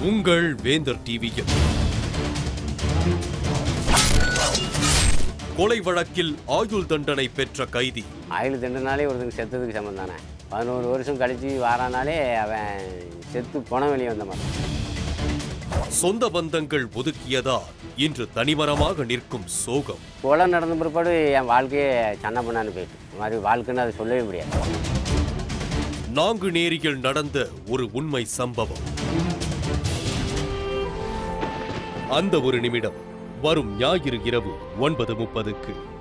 உங்கள் வேந்தர் டிவியில் கொலை வழக்கில் ஆயுள் தண்டனை பெற்ற கைதி ஆயுள் தண்டனாலே ஒருத்தங்க செத்ததுக்கு சமம் தானே பதினோரு வருஷம் கழிச்சு வாரானாலே அவன் செத்து பணம் வெளியே வந்த மாதிரி சொந்த பந்தங்கள் ஒதுக்கியதால் இன்று தனிமரமாக நிற்கும் சோகம் கொலை நடந்த பிற்பாடு என் வாழ்க்கையே சண்டை பண்ணான்னு போயிட்டு இந்த மாதிரி வாழ்க்கைன்னு அதை சொல்லவே முடியாது நாங்குநேரியில் நடந்த ஒரு உண்மை சம்பவம் அந்த ஒரு நிமிடம் வரும் ஞாயிறு இரவு ஒன்பது முப்பதுக்கு